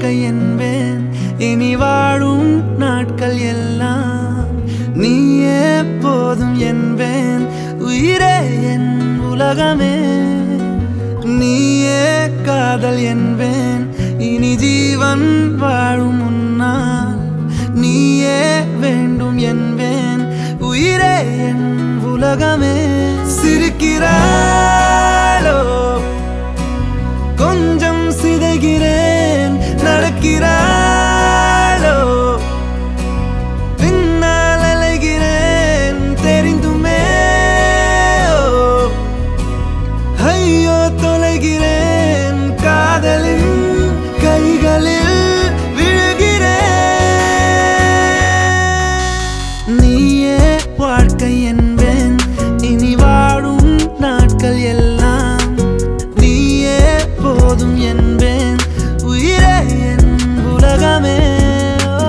வாழ்க்கை என்பேன் இனி வாழும் நாட்கள் எல்லாம் நீயே போதும் என்பேன் உயிரே என் உலகமே நீயே காதல் என்பேன் இனி ஜீவன் வாழும் முன்னால் நீயே வேண்டும் என்பேன் உயிரே என் உலகமே சிரிக்கிறாளோ கொஞ்சம் சிதைகிறேன் நடக்கிறாளோ பின்னால் அலைகிறேன் தெரிந்துமே ஓ ஐயோ தொலைகிறேன் காதலின் கைகளில் விழுகிறேன் நீயே வாழ்க்கை என்பேன் இனி வாழும் நாட்கள் எல்லாம் நீயே போதும் என்பேன் உயிரே என் உலகமே ஓ.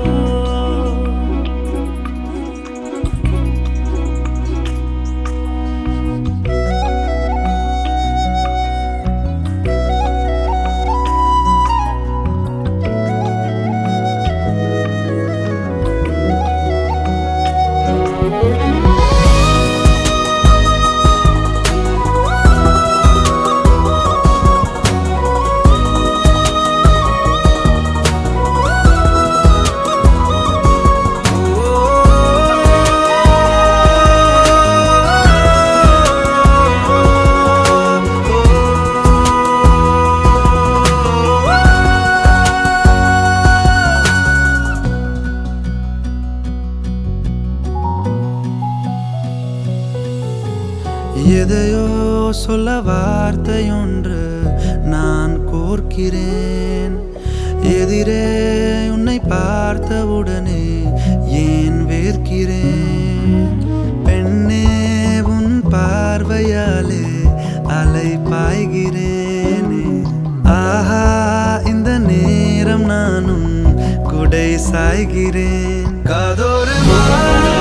எதையோ சொல்ல வார்த்தையொன்று நான் கோர்க்கிறேன் எதிரே உன்னை பார்த்தவுடனே ஏன் வேர்க்கிறேன் பெண்ணே உன் பார்வையாலே அலை பாய்கிறேனே ஆஹா இந்த நேரம் நானும் குடை சாய்கிறேன் காதோரமாய்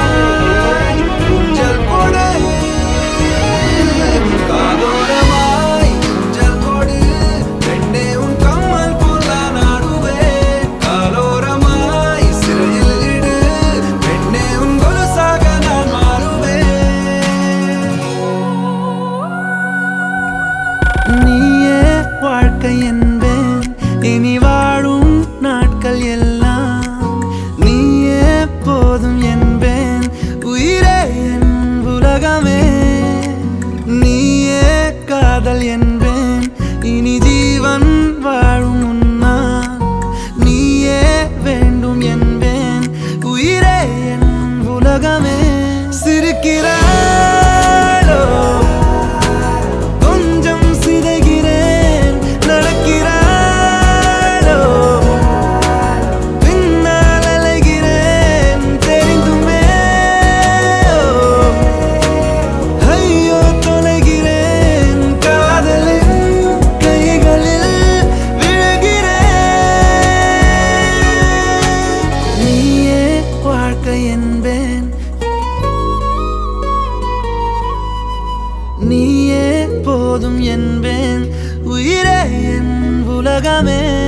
ஊஞ்சல் கொடு காதோரமாய் ஊஞ்சல் கொடு பெண்ணே உன் கம்மல் போல் நான் ஆடுவேன் காலோரமாய் சிறையில் இடு பெண்ணே உன் கொலுசாக நான் மாறுவேன் நீயே வாழ்க்கை என்பேன் இனி வாழும் நாட்கள் எல்லாம் நீயே போதும் என்பேன் உயிரே என் உலகமே நீயே காதல் என்பேன் இனி ஜீவன் வாழும் முன்னால் நீயே வேண்டும் என்பேன் உயிரே என் உலகமே சிரிக்கிறாளோ கொஞ்சம் சிதைகிறேன் நடக்கிறாளோ பின்னால் அலைகிறேன் தெரிந்துமே ஓ ஐயோ தொலைகிறேன் காதலின் கைகளில் விழுகிறேன் நீயே வாழ்க்கை என்பேன் நீயே போதும் என்பேன் உயிரே என் உலகமே